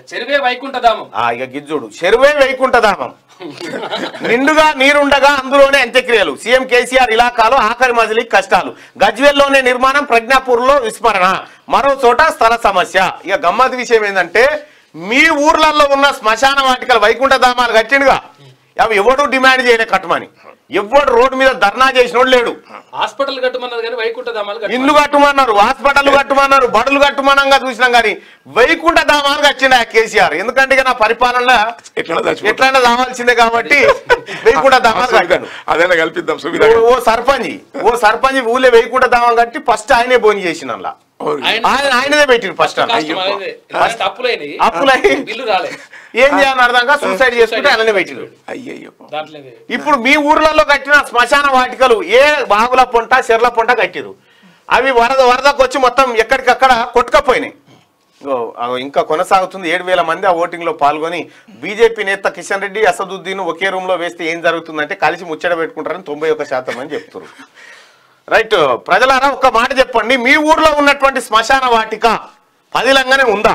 చెరువే వైకుంఠధామం ఆ ఇక గిజ్జుడు చెరువే వైకుంఠధామం నిండుగా నీరుండగా అందులోనే అంత్యక్రియలు సీఎం కేసీఆర్ ఇలాకాలో ఆఖరి మజిలీ కష్టాలు గజ్వేల్లోనే నిర్మాణం ప్రజ్ఞాపూర్లో విస్మరణ మరో చోట స్థల సమస్య ఇక గమ్మత్ విషయం ఏంటంటే మీ ఊర్లలో ఉన్న శ్మశాన వాటికలు వైకుంఠ ధామాలు కట్టిండుగా అవి ఎవడు డిమాండ్ చేయలే కట్టమని ఎవడు రోడ్డు మీద ధర్నా చేసినోడు లేడు హాస్పిటల్ కట్టమన్నది కానీ వైకుంఠధామాలు కట్టమన్నది. ఇల్లు కట్టమన్నారు హాస్పిటల్ కట్టమన్నారు బడులు కట్టమనంగా చూసినాం కానీ వైకుంఠ ధామాలు కట్టిండు ఆ కేసీఆర్ ఎందుకంటే ఇక నా పరిపాలన ఎట్లా చచ్చిపోతాం? ఎట్లయినా రావాల్సిందే కాబట్టి వైకుంఠ ధామాలు కట్టాను అదేనా కల్పిద్దాం సువిధ ఓ- ఓ సర్పంచ్ ఓ సర్పంచ్ ఊళ్ళో వైకుంఠ ధామం కట్టి ఫస్ట్ ఆయనే బోని చేసిన అందులో. ఆయన ఆయన ఆయనదే పెట్టిండు ఫస్ట్ కష్టం అనేది. ఎందుకంటే అప్పులైనవి అప్పులై బిల్లు రాలే ఏం చేయాలని అర్థంగా సూసైడ్ చేసుకుంటే ఆయననే పెట్టిండు అయ్యయ్యో దాంట్లో ఇది. ఇప్పుడు మీ ఊర్లలో కట్టిన శ్మశాన వాటికలు ఏ బాగుల పొంట చెర్ల పొంట కట్టిరు అవి వరద వరదకు వచ్చి మొత్తం ఎక్కడికక్కడ కొట్టుకపోయినాయి ఇగో, అగో ఇంకా కొనసాగుతుంది ఏడు వేల మంది ఆ ఓటింగ్ లో పాల్గొని బీజేపీ నేత కిషన్ రెడ్డి అసదుద్దీన్ ఒకే రూమ్ లో వేస్తే ఏం జరుగుతుందంటే కలిసి ముచ్చట పెట్టుకుంటారని తొంభై ఒక శాతం అని చెప్తున్నారు రైట్ ప్రజలారా ఒక్క మాట చెప్పండి మీ ఊర్లో ఉన్నటువంటి శ్మశాన వాటిక పదిలంగానే ఉందా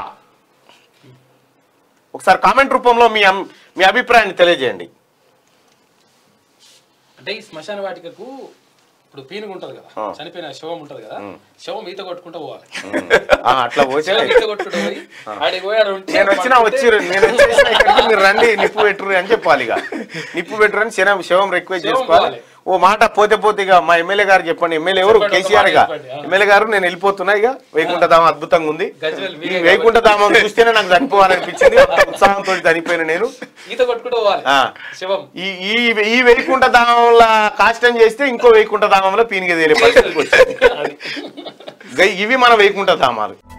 ఒకసారి కామెంట్ రూపంలో మీ అమ్- మీ అభిప్రాయాన్ని తెలియజేయండి అంటే ఈ శ్మశాన వాటికకు ఇప్పుడు పీనుగు ఉంటది కదా ఆ. చనిపోయిన శవం ఉంటది కదా శవం ఈత కొట్టుకుంటూ పోవాలి ఆ, అట్లా పోసే శవం ఈత కొట్టుకుంటూ పోయి ఆడికి పోయి ఆడ ఉంటే నేను వచ్చినా వచ్చి నేను వచ్చేసిన ఇక్కడికి మీరు రండి నిప్పు పెట్టురు అని చెప్పాలి ఇక నిప్పు పెట్టురు అని శనం శవం రిక్వెస్ట్ శవం చేసుకోవాలి పోవాలి. ఓ మాట పోతే పోతే ఇక మా ఎమ్మెల్యే గారు చెప్పండి ఎమ్మెల్యే ఎవరు చెప్పండి, ఒక కేసీఆర్ మాట గా చెప్పండి, ఆ. ఎమ్మెల్యే గారు నేను వెళ్ళిపోతున్నా ఇక వైకుంఠధామం అద్భుతంగా ఉంది గజ్వేల్ ఈ మీరే వైకుంఠధామం చూస్తేనే నాకు చనిపోవాలనిపించింది ఒక ఉత్సాహంతో చనిపోయిన నేను ఈత కొట్టుకుంటూ పోవాలి ఆ. శవం ఈ ఈ ఈ వైకుంఠధామంలో కాష్టం చేస్తే ఇంకో వైకుంఠధామంలో పీనిగ తేలే పరిస్థితికి వచ్చింది అది గై- ఇవి మన వైకుంఠధామాలు